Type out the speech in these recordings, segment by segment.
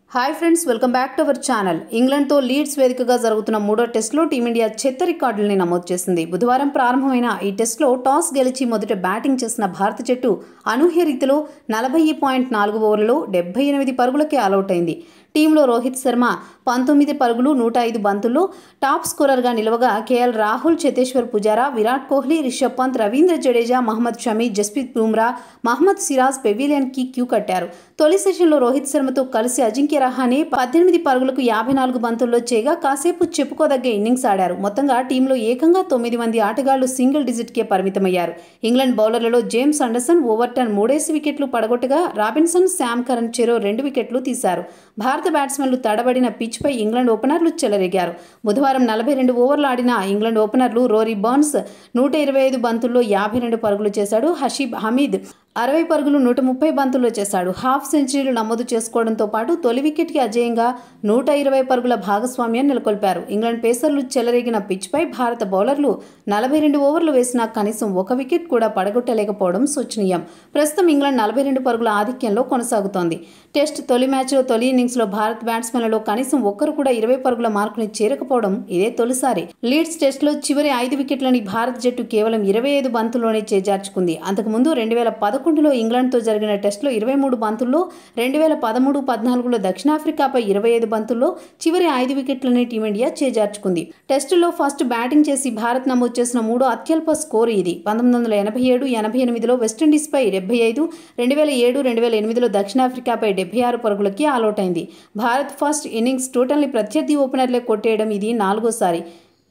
hi friends welcome back to our channel ఇంగ్లాండ్తో Leeds వేదికగా జరుగుతున్న మూడో టెస్టులో టీమిండియా చెత్త రికార్డుల్ని నమోదు చేసింది బుధవారం ప్రారంభమైన ఈ టెస్టులో టాస్ గెలిచి మొదట బ్యాటింగ్ చేసిన భారత జట్టు అనూహ్య రీతిలో నలభై పాయింట్ నాలుగు ఓవర్లలో డెబ్బై ఎనిమిది పరుగులకే ఆలౌట్ అయింది టీంలో రోహిత్ శర్మ పంతొమ్మిది పరుగులు నూట ఐదు బంతుల్లో టాప్ స్కోరర్గా నిలవగా కేఎల్ రాహుల్ చేతేశ్వర్ పుజారా విరాట్ కోహ్లీ రిషబ్ పంత్ రవీంద్ర జడేజా మహమ్మద్ షమీ జస్ప్రీత్ బుమ్రా మహమ్మద్ సిరాజ్ పెవిలియన్కి క్యూ కట్టారు తొలి సెషన్లో రోహిత్ శర్మతో కలిసి అజింక్య రహానే పద్దెనిమిది పరుగులకు యాభై నాలుగు బంతుల్లో చేయగా కాసేపు చెప్పుకోదగ్గ ఇన్నింగ్స్ ఆడారు మొత్తంగా టీంలో ఏకంగా తొమ్మిది మంది ఆటగాళ్లు సింగిల్ డిజిట్కే పరిమితమయ్యారు ఇంగ్లాండ్ బౌలర్లలో జేమ్స్ అండర్సన్ ఓవర్టన్ మూడేసి వికెట్లు పడగొట్టగా రాబిన్సన్ శామ్ కరణ్ చెరో రెండు వికెట్లు తీశారు భారత బ్యాట్స్మెన్లు తడబడిన పిచ్పై ఇంగ్లాండ్ ఓపెనర్లు చెలరేగారు బుధవారం నలభై రెండు ఓవర్లు ఆడిన ఇంగ్లాండ్ ఓపెనర్లు రోరీ బర్న్స్ నూట ఇరవై ఐదు బంతుల్లో యాభై రెండు పరుగులు చేశాడు హషీబ్ హమీద్ అరవై పరుగులు నూట ముప్పై బంతుల్లో చేశాడు హాఫ్ సెంచరీలు నమోదు చేసుకోవడంతో పాటు తొలి వికెట్కి అజేయంగా నూట ఇరవై పరుగుల భాగస్వామ్యాన్ని నెలకొల్పారు ఇంగ్లాండ్ పేసర్లు చెలరేగిన పిచ్పై భారత బౌలర్లు నలభై రెండు ఓవర్లు వేసినా కనీసం ఒక వికెట్ కూడా పడగొట్టలేకపోవడం శోచనీయం ప్రస్తుతం ఇంగ్లాండ్ నలభై రెండు పరుగుల ఆధిక్యంలో కొనసాగుతోంది టెస్ట్ తొలి మ్యాచ్లో తొలి ఇన్నింగ్స్లో భారత్ బ్యాట్స్మెన్లలో కనీసం ఒక్కరు కూడా ఇరవై పరుగుల మార్కుని చేరకపోవడం ఇదే తొలిసారి లీడ్స్ టెస్ట్లో చివరి ఐదు వికెట్లని భారత జట్టు కేవలం ఇరవై ఐదు బంతుల్లోనే చేజార్చుకుంది అంతకుముందు రెండు వేల పదకొండులో ఇంగ్లాండ్తో జరిగిన టెస్టులో ఇరవై మూడు బంతుల్లో రెండు వేల పదమూడు పద్నాలుగులో దక్షిణాఫ్రికాపై ఇరవై ఐదు బంతుల్లో చివరి ఐదు వికెట్లని టీమిండియా చేజార్చుకుంది టెస్టులో ఫస్ట్ బ్యాటింగ్ చేసి భారత్ నమోదు చేసిన మూడో అత్యల్ప స్కోరు ఇది పంతొమ్మిది వందల ఎనభై ఏడు ఎనభై ఎనిమిదిలో వెస్టిండీస్పై డెబ్బై ఐదు రెండు వేల ఏడు రెండు వేల ఎనిమిదిలో దక్షిణాఫ్రికాపై డెబ్బై ఆరు పరుగులకి ఆలౌట్ అయింది భారత్ ఫస్ట్ ఇన్నింగ్స్ టోటల్ని ప్రత్యర్థి ఓపెనర్లే కొట్టేయడం ఇది నాలుగోసారి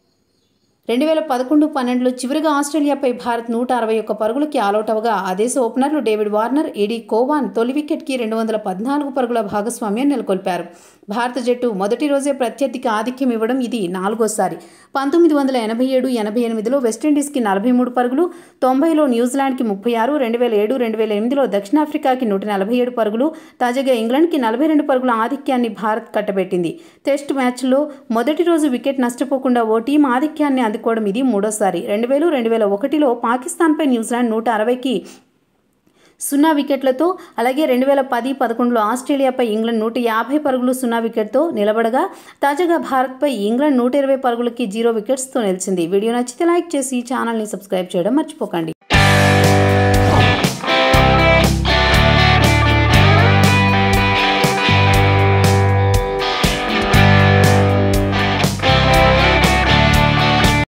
రెండు వేల పదకొండు పన్నెండులో చివరిగా ఆస్ట్రేలియాపై భారత్ నూట అరవై ఒక్క పరుగులకి ఆలౌట్ అవగా ఆ దేశ ఓపెనర్లు డేవిడ్ వార్నర్ ఏడీ కోవాన్ తొలి వికెట్కి రెండు వందల పద్నాలుగు పరుగుల భాగస్వామ్యం నెలకొల్పారు భారత జట్టు మొదటి రోజే ప్రత్యర్థికి ఆధిక్యం ఇవ్వడం ఇది నాలుగోసారి పంతొమ్మిది వందల ఎనభై ఏడు ఎనభై ఎనిమిదిలో వెస్టిండీస్కి నలభై మూడు పరుగులు తొంభైలో న్యూజిలాండ్కి ముప్పై ఆరు రెండు వేల ఏడు రెండు వేల ఎనిమిదిలో దక్షిణాఫ్రికాకి నూట నలభై ఏడు పరుగులు తాజాగా ఇంగ్లాండ్కి నలభై రెండు పరుగుల ఆధిక్యాన్ని భారత్ కట్టబెట్టింది టెస్ట్ మ్యాచ్లో మొదటి రోజు వికెట్ నష్టపోకుండా ఓ టీం ఆధిక్యాన్ని అందుకోవడం ఇది మూడోసారి రెండు వేలు రెండు వేల ఒకటిలో పాకిస్తాన్పై న్యూజిలాండ్ నూట అరవైకి సున్నా వికెట్లతో అలాగే రెండు వేల పది పదకొండులో ఆస్ట్రేలియాపై ఇంగ్లాండ్ నూట యాభై పరుగులు సున్నా వికెట్తో నిలబడగా తాజాగా భారత్పై ఇంగ్లాండ్ నూట ఇరవై పరుగులకి జీరో వికెట్స్తో నిలిచింది వీడియో నచ్చితే లైక్ చేసి ఛానల్ని సబ్స్క్రైబ్ చేయడం మర్చిపోకండి